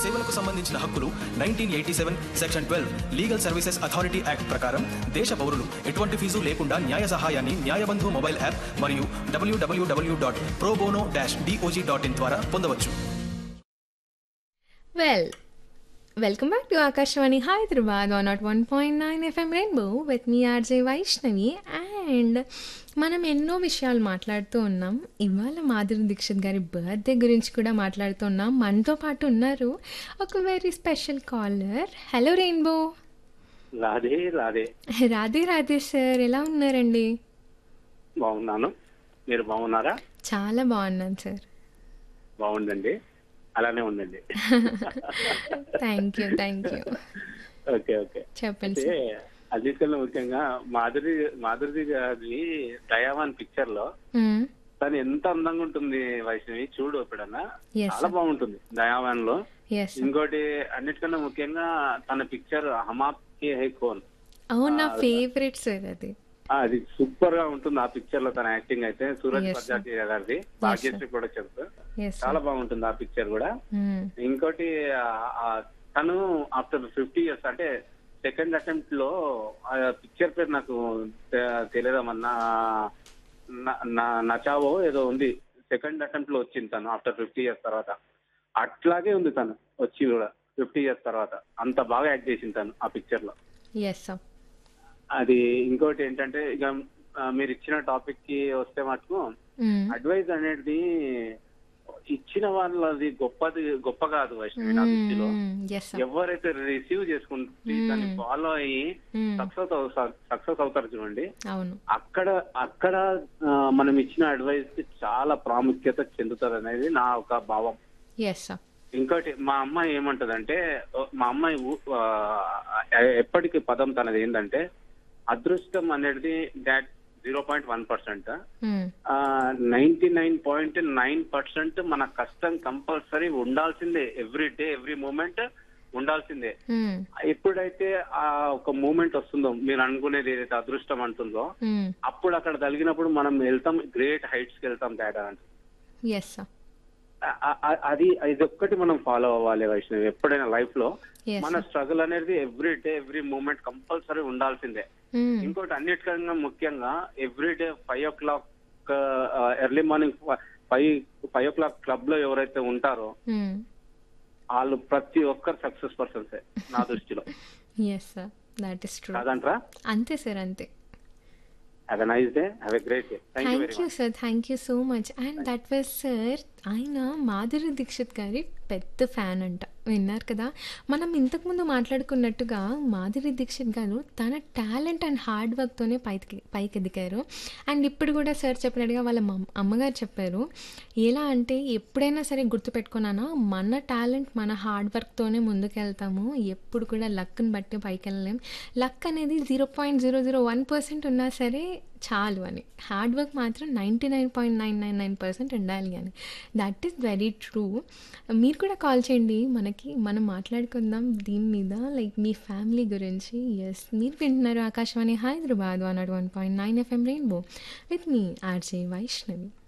సేవలకు సంబంధించిన హక్కులు nineteen eighty seven section twelve legal services authority act ప్రకారం దేశ పౌరులు ఎటువంటి ఫీజు లేకుండా న్యాయ సహాయాన్ని న్యాయబంధు మొబైల్ యాప్ మరియు W W W dot pro bono dash D O J dot in ద్వారా పొందవచ్చు well welcome back to Akashvani Hyderabad one not one point nine FM rainbow with me RJ Vaishnavi and మనం ఎన్నో విషయాలు మాట్లాడుతూ ఉన్నాం ఇవాళ మాధురి దీక్షిత్ గారి బర్త్డే గురించి కూడా మాట్లాడుతూ ఉన్నాం మనతో పాటు ఉన్నారు ఒక very special caller hello rainbow Radhe Radhe Radhe Radhe sir ఎలా ఉన్నారండి బాగున్నాను మీరు బాగున్నారా చాలా బాగున్నాను సార్ బాగుందండి అలానే ఉండండి thank you thank you okay okay చెప్పండి అయితే సార్ అన్నిటికన్నా ముఖ్యంగా మాధురి మాధురి గారి దయావాన్ పిక్చర్ లో మ్మ్. తను ఎంత అందంగా ఉంటుంది వైష్ణవి చూడు ఎప్పుడన్నా Yes, చాలా sir. బాగుంటుంది దయావాన్ లో ఎస్ ఇంకోటి అన్నిటికన్నా ముఖ్యంగా తన పిక్చర్ హమాప్ కే హై కోన్ అవును నా ఆ, ఫేవరెట్ సార్ అది ఆ, అది సూపర్ గా ఉంటుంది ఆ పిక్చర్ లో తన యాక్టింగ్ అయితే సూరజ్ Yes, sir. ప్రజాపతి గారిది భాగ్యశ్రీ ప్రొడక్షన్స్ ఎస్ చాలా బాగుంటుంది ఆ పిక్చర్ కూడా ఇంకోటి ఆ- ఆ తను ఆఫ్టర్ ఫిఫ్టీ ఇయర్స్ అంటే సెకండ్ అటెంప్ట్ లో ఆ పిక్చర్ పేరు నాకు తె- తెలియదమ్మన్నా నా- నా- నచావో ఏదో ఉంది సెకండ్ అటెంప్ట్ లో వచ్చింది తను ఆఫ్టర్ ఫిఫ్టీ ఇయర్స్ తర్వాత అట్లాగే ఉంది తను వచ్చి కూడా ఫిఫ్టీ ఇయర్స్ తర్వాత అంత బాగా యాక్ట్ చేసింది తను ఆ పిక్చర్ లో ఎస్ సార్ అది ఇంకోటి ఏంటంటే ఇక ఆ, మీరు ఇచ్చిన టాపిక్ కి వస్తే మటుకు అడ్వైజ్ అనేది ఇచ్చిన వాళ్ళది గొప్పది గొప్ప కాదు వైష్ణవి నా దృష్టిలో ఎస్ సార్ ఎవరైతే రిసీవ్ చేసుకుంటే దాన్ని ఫాలో అయ్యి సక్సెస్ సక్సెస్ అవుతారు చూడండి అవును అక్కడ అక్కడ ఆ, మనం ఇచ్చిన అడ్వైస్ కి చాలా ప్రాముఖ్యత చెందుతుంది అనేది నా ఒక భావం ఎస్ సార్ ఇంకోటి మా అమ్మాయి ఏమంటదంటే ఓ, మా అమ్మాయి ఊ- ఆ, ఎప్పటికీ పదం తనది ఏంటంటే అదృష్టం అనేది that zero point one percent ninety nine point nine percent మన కష్టం కంపల్సరీ ఉండాల్సిందే ఎవ్రీ డే ఎవ్రీ మూమెంట్ ఉండాల్సిందే ఎప్పుడైతే ఆ ఒక మూమెంట్ వస్తుందో మీరు అనుకునేది ఏదైతే అదృష్టం అంటుందో అప్పుడు అక్కడ తగిలినప్పుడు మనం వెళ్తాం గ్రేట్ హైట్స్ కి వెళ్తాం తేడా అంటే ఎస్ సార్ ఆ- ఆ- ఆ- అది ఇది ఒక్కటి మనం ఫాలో అవ్వాలి వైష్ణవి ఎప్పుడైనా లైఫ్ లో ఎస్ మన స్ట్రగుల్ అనేది every day every moment compulsory ఉండాల్సిందే ఇంకోటి అన్నిటికన్నా ముఖ్యంగా every day five o'clock early morning five five o'clock club లో ఎవరైతే ఉంటారో వాళ్ళు ప్రతి ఒక్కరు సక్సెస్ పర్సన్సే నా దృష్టిలో yes sir that is true కాదంట్రా అంతే సార్ అంతే have a nice day have a great day thank you thank very you much sir thank you so much and that was sir ఆయన మాధురి దీక్షిత్ గారి పెద్ద ఫ్యాన్ అంట విన్నారు కదా మనం ఇంతకుముందు మాట్లాడుకున్నట్టుగా మాధురి దీక్షిత్ గారు తన టాలెంట్ అండ్ హార్డ్ వర్క్తోనే పైకి పైకి ఎదిగారు అండ్ ఇప్పుడు కూడా సార్ చెప్పినట్టుగా వాళ్ళ మమ్- అమ్మగారు చెప్పారు ఎలా అంటే ఎప్పుడైనా సరే గుర్తుపెట్టుకున్నానా మన టాలెంట్ మన హార్డ్ వర్క్తోనే ముందుకెళ్తాము ఎప్పుడు కూడా లక్ని బట్టి పైకి వెళ్ళలేం లక్ అనేది zero point zero zero one percent ఉన్నా సరే చాలు అని హార్డ్ వర్క్ మాత్రం ninety nine point nine nine nine percent ఉండాలి అని దట్ ఈస్ వెరీ ట్రూ మీరు కూడా కాల్ చేయండి మనకి మనం మాట్లాడుకుందాం దీని మీద లైక్ మీ ఫ్యామిలీ గురించి ఎస్ మీరు వింటున్నారు Akashvani Hyderabad one not one point nine FM rainbow with me RJ Vaishnavi